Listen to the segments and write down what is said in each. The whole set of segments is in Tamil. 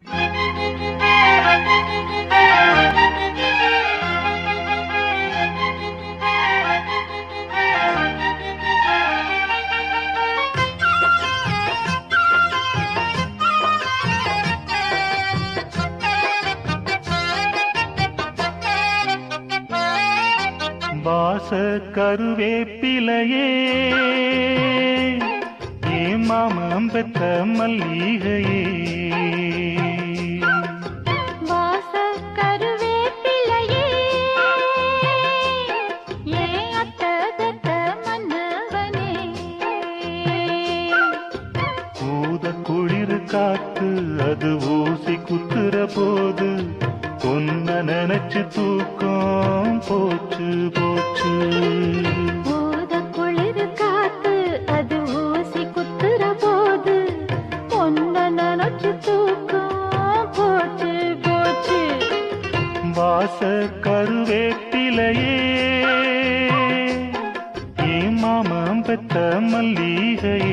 வாச கருவேப்பிலையே ஏ மாமம் பெத்த மல்லிகையே வாச கருவேப்பிலையே ஏன் அத்தகத்த மன்னவனே ஊத குளிர் காத்து அது ஊசி குத்துற போது பொன்ன நினைச்சு தூக்கம் போச்சு போச்சு ஊத குளிர் காத்து அது ஊசி குத்துற போது பொன்ன நினைச்சு தூக்கம் போச்சு போச்சு வாச கருவேப்பிலையே ஏ மாமம் பெத்த மல்லிகையே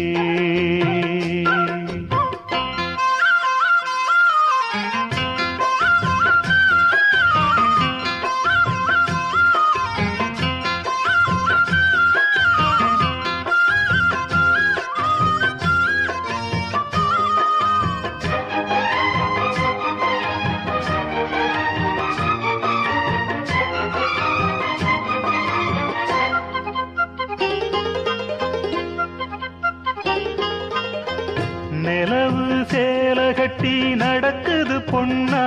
நிலவு சேல கட்டி நடக்குது பொன்னா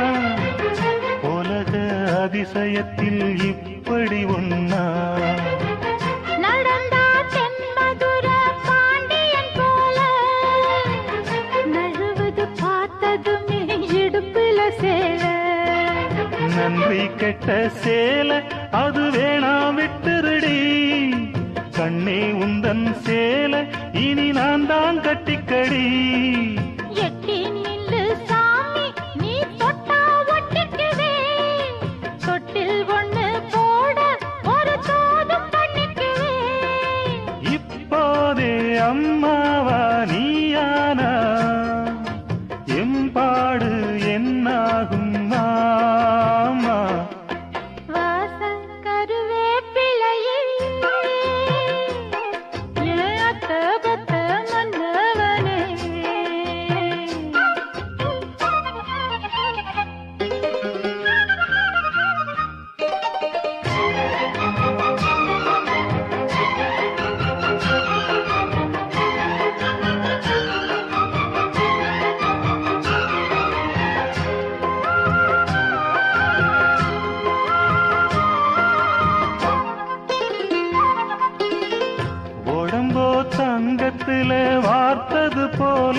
உலக அதிசயத்தில் இப்படி ஒன்னா நடந்தா தென்மதுர பாண்டியன் போல நழுவுது பார்த்ததுமே இடுப்புல சேல நன்றி கெட்ட சேல அது வேணாம் விட்டுருடி கண்ணே உந்தன் சேல இனி நான் தான் கட்டிக்கடி எட்டி நில்லு சாமி நீ தொட்டா ஒட்டிக்குவே தொட்டில் ஒண்ணு போட ஒரு தோதும் பண்ணிக்குவே இப்போதே அம்மாவா நீயானா எம்பாடு என்னாகும் மாமா வாசல் கருவேப்பிலையே ஏத்த பத்த மன்னவனே உடம்போ தங்கத்துல வார்த்தது போல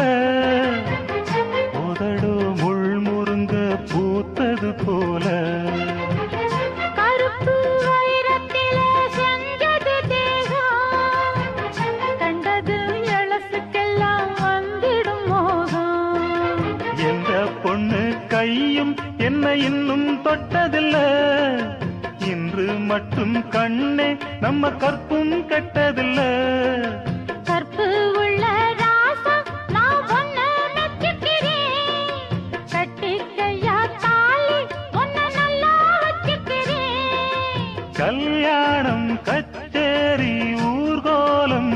உதடோ முள் முருங்க பூத்தது போல கருப்பு வைரத்தில செஞ்சது தேகம் கண்டது எழசுக்கெல்லாம் வந்திடும் மோகம் எந்த பொண்ணு கையும் என்ன இன்னும் தொட்டதில்ல இன்று மட்டும் கண்ணே நம்ம கற்பும் கெட்டதில்ல கற்பு உள்ள ராசம் நான் ஒன்ன மெச்சுக்கிறேன் கட்டிக்கையா தாலி ஒன்ன நல்லா வச்சுக்கிறேன் கல்யாணம் கச்சேரி ஊர்கோலம்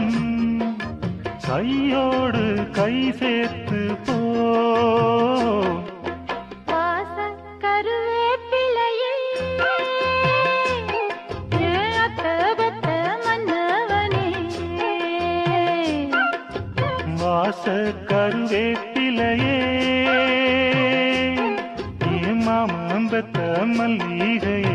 கையோடு கை சேர்த்து போ வாச கருவேப்பிலையே ஏன் அத்த பத்த மன்னவனே வாச கருவேப்பிலையே ஏமாமம்பத்த மல்லிகையே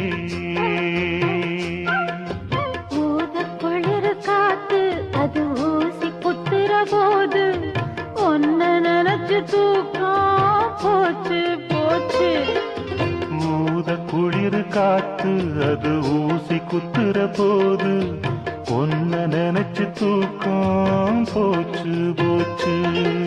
ஊத குளிர் காத்து அது ஊசி குத்துற போது ஒன்ன நினைச்சு தூக்கம் போச்சு போச்சு ஊத குளிர் காத்து அது ஊசி குத்துற போது பொன்ன நினைச்சு தூக்கம் போச்சு போச்சு